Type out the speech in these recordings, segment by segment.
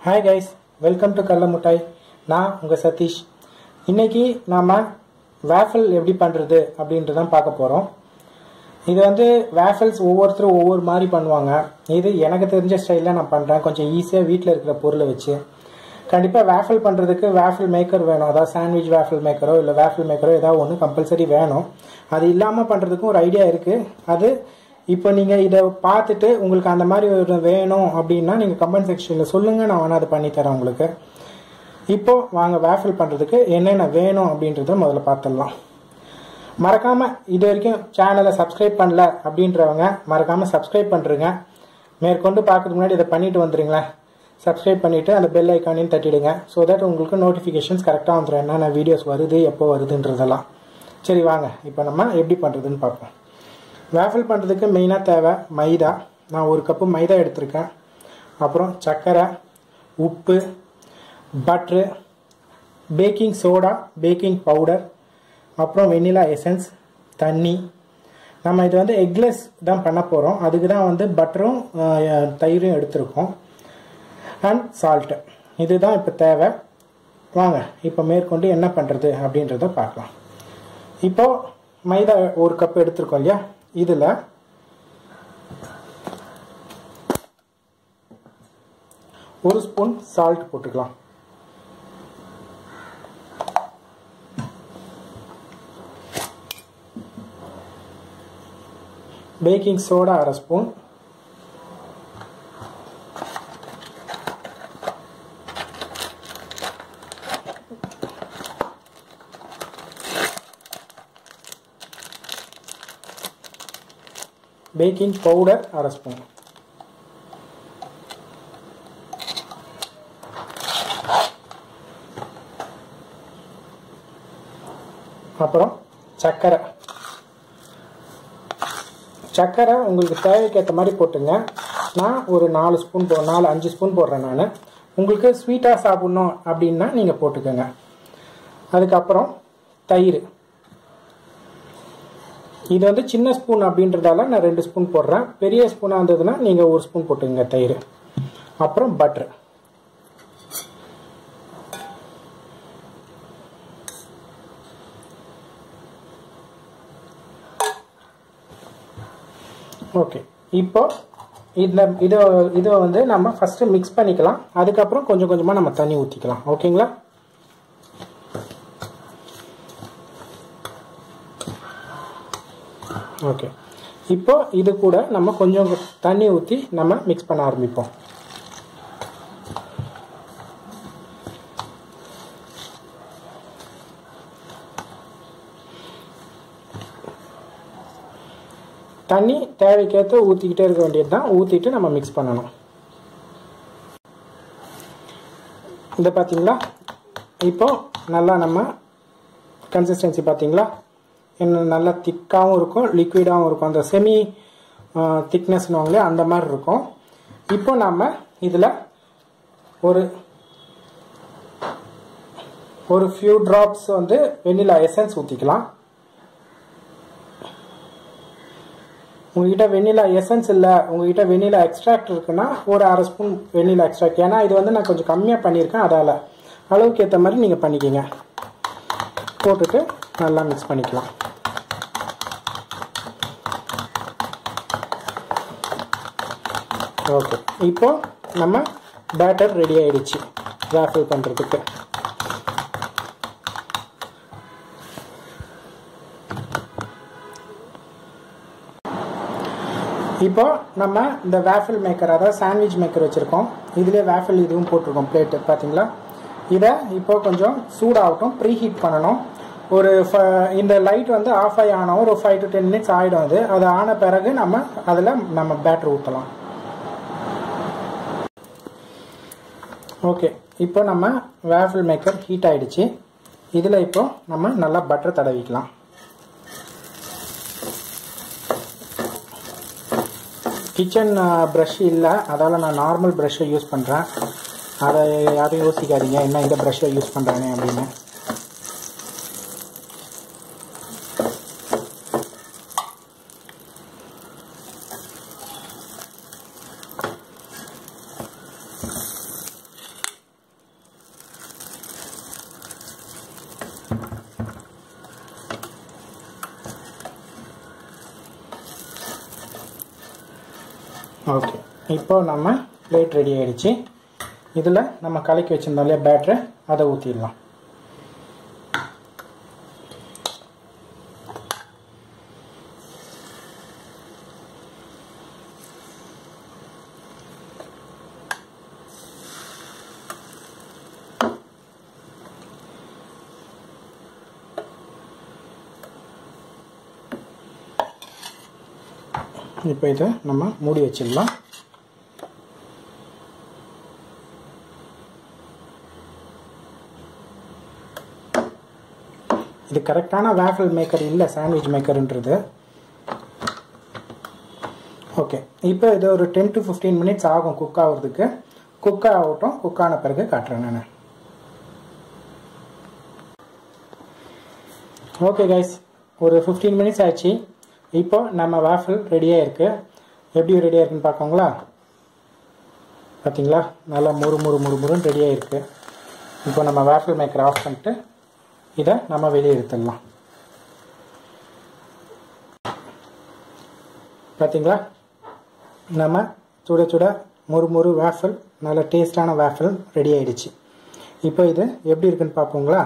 hi guys welcome to கடல முட்டாய் நான் உங்கள் சதீஷ் இன்னைக்கு நாம் வேஃபல் எப்படி பண்ணுறது அப்படின்ட்டு தான் பார்க்க போகிறோம் இது வந்து வேஃபல்ஸ் ஒவ்வொருத்தரும் ஒவ்வொரு மாதிரி பண்ணுவாங்க இது எனக்கு தெரிஞ்ச ஸ்டைலில் நான் பண்ணுறேன் கொஞ்சம் ஈஸியாக வீட்டில் இருக்கிற பொருளை வச்சு கண்டிப்பாக வேஃபல் பண்ணுறதுக்கு வேஃபல் மேக்கர் வேணும் அதாவது சாண்ட்விச் வேஃபல் மேக்கரோ இல்லை வேஃபல் மேக்கரோ ஏதாவது ஒன்று கம்பல்சரி வேணும் அது இல்லாமல் பண்ணுறதுக்கும் ஒரு ஐடியா இருக்குது அது இப்போ நீங்கள் இதை பார்த்துட்டு உங்களுக்கு அந்த மாதிரி ஒரு வேணும் அப்படின்னா நீங்கள் கமெண்ட் செக்ஷனில் சொல்லுங்கள் நான் வேணா அதை பண்ணித்தரேன் உங்களுக்கு இப்போ வாங்க வேஃபல் பண்ணுறதுக்கு என்னென்ன வேணும் அப்படின்றத முதல்ல பார்த்துடலாம் மறக்காமல் இது வரைக்கும் சேனலை சப்ஸ்கிரைப் பண்ணல அப்படின்றவங்க மறக்காமல் சப்ஸ்கிரைப் பண்ணுறங்க மேற்கொண்டு பார்க்கறதுக்கு முன்னாடி இதை பண்ணிட்டு வந்துடுங்களேன் சப்ஸ்கிரைப் பண்ணிவிட்டு அந்த பெல் ஐக்கானையும் தட்டிடுங்க ஸோ தட் உங்களுக்கு நோட்டிஃபிகேஷன்ஸ் கரெக்டாக வந்துடும் என்னென்ன வீடியோஸ் வருது எப்போ வருதுன்றதெல்லாம் சரி வாங்க இப்போ நம்ம எப்படி பண்ணுறதுன்னு பார்ப்போம் வேஃபல் பண்ணுறதுக்கு மெயினாக தேவை மைதா நான் ஒரு கப்பு மைதா எடுத்திருக்கேன் அப்புறம் சர்க்கரை உப்பு butter baking soda baking powder அப்புறம் வெண்ணிலா எசன்ஸ் தண்ணி நம்ம இது வந்து எக்லெஸ் தான் பண்ண போகிறோம் அதுக்கு தான் வந்து பட்டரும் அஹ், தயிரும் எடுத்திருக்கோம் அண்ட் சால்ட்டு இதுதான் இப்போ தேவை வாங்க இப்போ மேற்கொண்டு என்ன பண்ணுறது அப்படின்றத பார்க்கலாம் இப்போ மைதா ஒரு கப் எடுத்திருக்கோம் இல்லையா இதில் ஒரு ஸ்பூன் சால்ட் போட்டுக்கலாம் பேக்கிங் சோடா அரை ஸ்பூன் பேக்கிங் பவுடர் அரை ஸ்பூன் அப்புறம் சர்க்கரை சர்க்கரை உங்களுக்கு தேவைக்கேற்ற மாதிரி போட்டுங்க நான் ஒரு நாலு ஸ்பூன் போ நாலு அஞ்சு ஸ்பூன் போடுறேன் நான் உங்களுக்கு ஸ்வீட்டாக சாப்பிட்ணும் அப்படின்னா நீங்கள் போட்டுக்கோங்க அதுக்கப்புறம் தயிர் இது வந்து சின்ன ஸ்பூன் அப்படின்றதால நான் ரெண்டு ஸ்பூன் போடுறேன் பெரிய ஸ்பூனாக இருந்ததுன்னா நீங்கள் ஒரு ஸ்பூன் போட்டுக்கங்க தயிர் அப்புறம் பட்டர் ஓகே இப்போ இந்த இதை இதை வந்து நம்ம ஃபஸ்ட்டு மிக்ஸ் பண்ணிக்கலாம் அதுக்கப்புறம் கொஞ்சம் கொஞ்சமாக நம்ம தண்ணி ஊற்றிக்கலாம் ஓகேங்களா ஓகே இப்போ இது கூட நம்ம கொஞ்சம் தண்ணி ஊற்றி நம்ம மிக்ஸ் பண்ண ஆரம்பிப்போம் தண்ணி தேவைக்கேற்ற ஊற்றிக்கிட்டே இருக்க வேண்டியது தான் ஊற்றிட்டு நம்ம மிக்ஸ் பண்ணணும் இந்த பார்த்தீங்களா இப்போ நல்லா நம்ம கன்சிஸ்டன்சி பார்த்தீங்களா இன்னும் நல்லா திக்காகவும் இருக்கும் லிக்விடாகவும் இருக்கும் அந்த செமி திக்னஸ்னுவாங்களே அந்த மாதிரி இருக்கும் இப்போ நம்ம இதில் ஒரு ஒரு ஃபியூ ட்ராப்ஸ் வந்து வெண்ணிலா எசன்ஸ் ஊற்றிக்கலாம் உங்ககிட்ட வெண்ணிலா எசன்ஸ் இல்லை உங்ககிட்ட வெண்ணிலா எக்ஸ்ட்ராக்ட் இருக்குன்னா ஒரு அரை ஸ்பூன் வெண்ணிலா எக்ஸ்ட்ராக்ட் ஏன்னா இது வந்து நான் கொஞ்சம் கம்மியாக பண்ணியிருக்கேன் அதால் அளவுக்கு ஏற்ற மாதிரி நீங்கள் பண்ணிக்கிங்க போட்டுட்டு நல்லா மிக்ஸ் பண்ணிக்கலாம் ஓகே இப்போ நம்ம பேட்டர் ரெடி ஆயிடுச்சு ராஃபில் பண்ணுறதுக்கு இப்போ நம்ம இந்த வேஃபில் மேக்கர் அதாவது சாண்ட்விச் மேக்கர் வச்சுருக்கோம் இதுலேயே வேஃபில் இதுவும் போட்டிருக்கோம் பிளேட்டு பார்த்தீங்களா இதை இப்போ கொஞ்சம் சூடாகட்டும் ப்ரீ ஹீட் பண்ணணும் ஒரு ஃப- இந்த லைட் வந்து ஆஃப் ஆகி ஆனவும் ஒரு ஃபைவ் டு டென் மினிட்ஸ் ஆகிடும் அது அது ஆன பிறகு நம்ம அதில் நம்ம பேட்டர் ஊற்றலாம் ஓகே இப்போ நம்ம வேஃபில் மேக்கர் ஹீட் ஆயிடுச்சு இதில் இப்போ நம்ம நல்லா பட்டர் தடவிக்கலாம் கிச்சன் ப்ரஷ் இல்லை அதால் நான் நார்மல் ப்ரஷ்ஷை யூஸ் பண்ணுறேன் அதை யாரும் யோசிக்காதீங்க என்ன இந்த ப்ரஷ்ஷை யூஸ் பண்ணுறானே அப்படின்னு ஓகே இப்போ நம்ம பிளேட் ரெடி ஆயிடுச்சு இதில் நம்ம கலக்கி வச்சிருந்தோம் இல்லையா பேட்டரை அதை ஊற்றிடலாம் இப்போ இதை நம்ம மூடி வச்சிடலாம் இது கரெக்டான வேஃபிள் மேக்கர் இல்லை சாண்ட்விச் மேக்கர்ன்றது ஓகே இப்போ இது ஒரு டென் டு ஃபிஃப்டீன் மினிட்ஸ் ஆகும் குக் ஆகுறதுக்கு குக் ஆகட்டும் குக் ஆன பிறகு காட்டுறேன் நான் ஓகே கைஸ் ஒரு ஃபிஃப்டீன் மினிட்ஸ் ஆச்சு இப்போ நம்ம வாஃபிள் ரெடியாக இருக்குது எப்படி ரெடியாக இருக்குன்னு பார்க்கோங்களா பார்த்தீங்களா நல்லா முறு முறு முறு முறுன்னு ரெடியாக இருக்குது இப்போ நம்ம வாஃபிள் மேக்கர் ஆஃப் பண்ணிட்டு இதை நம்ம வெளியே எடுத்துடலாம் பார்த்தீங்களா நம்ம சுட சுட முறு முறு வேஃபிள் நல்ல டேஸ்டான வேஃபிள் ரெடி ஆயிடுச்சு இப்போ இது எப்படி இருக்குன்னு பார்ப்போங்களா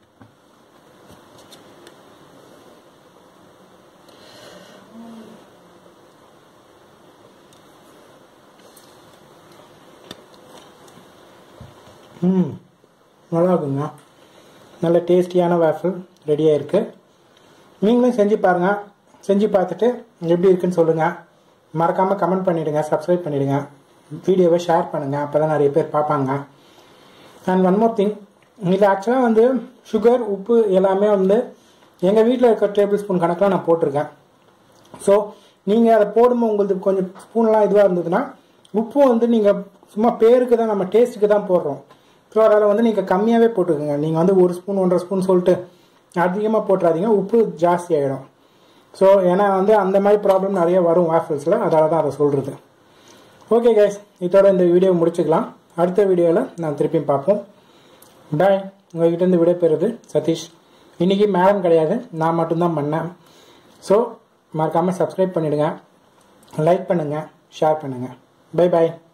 ம் நல்லா இருக்குங்க நல்ல டேஸ்டியான வேஃபிள் ரெடியாக இருக்குது நீங்களும் செஞ்சு பாருங்கள் செஞ்சு பார்த்துட்டு எப்படி இருக்குன்னு சொல்லுங்கள் மறக்காமல் கமெண்ட் பண்ணிவிடுங்க சப்ஸ்கிரைப் பண்ணிவிடுங்க வீடியோவை ஷேர் பண்ணுங்கள் அப்போ தான் நிறைய பேர் பார்ப்பாங்க அண்ட் ஒன் மோர் திங் இது ஆக்சுவலாக வந்து சுகர் உப்பு எல்லாமே வந்து எங்கள் வீட்டில் இருக்க டேபிள் ஸ்பூன் கணக்கில் நான் போட்டிருக்கேன் ஸோ நீங்கள் அதை போடும்போது உங்களுக்கு கொஞ்சம் ஸ்பூன்லாம் இதுவாக இருந்ததுன்னா உப்பும் வந்து நீங்கள் சும்மா பேருக்கு தான் நம்ம டேஸ்ட்டுக்கு தான் போடுறோம் ஸோ அதில் வந்து நீங்கள் கம்மியாகவே போட்டுக்கோங்க நீங்கள் வந்து ஒரு ஸ்பூன் ஒன்றரை ஸ்பூன் சொல்லிட்டு அதிகமாக போட்டுறாதீங்க உப்பு ஜாஸ்தி ஆகிடும் ஸோ ஏன்னா வந்து அந்த மாதிரி ப்ராப்ளம் நிறைய வரும் வாஃபிள்ஸில் அதனால தான் அதை சொல்கிறது ஓகே கைஸ் இதோட இந்த வீடியோ முடிச்சுக்கலாம் அடுத்த வீடியோவில் நான் திருப்பியும் பார்ப்போம் பாய் உங்கள்கிட்ட இருந்து விடைபெறுது சதீஷ் இன்றைக்கி மேடம் கிடையாது நான் மட்டும்தான் பண்ணேன் ஸோ மறக்காமல் சப்ஸ்கிரைப் பண்ணிவிடுங்க லைக் பண்ணுங்கள் ஷேர் பண்ணுங்கள் பை பாய்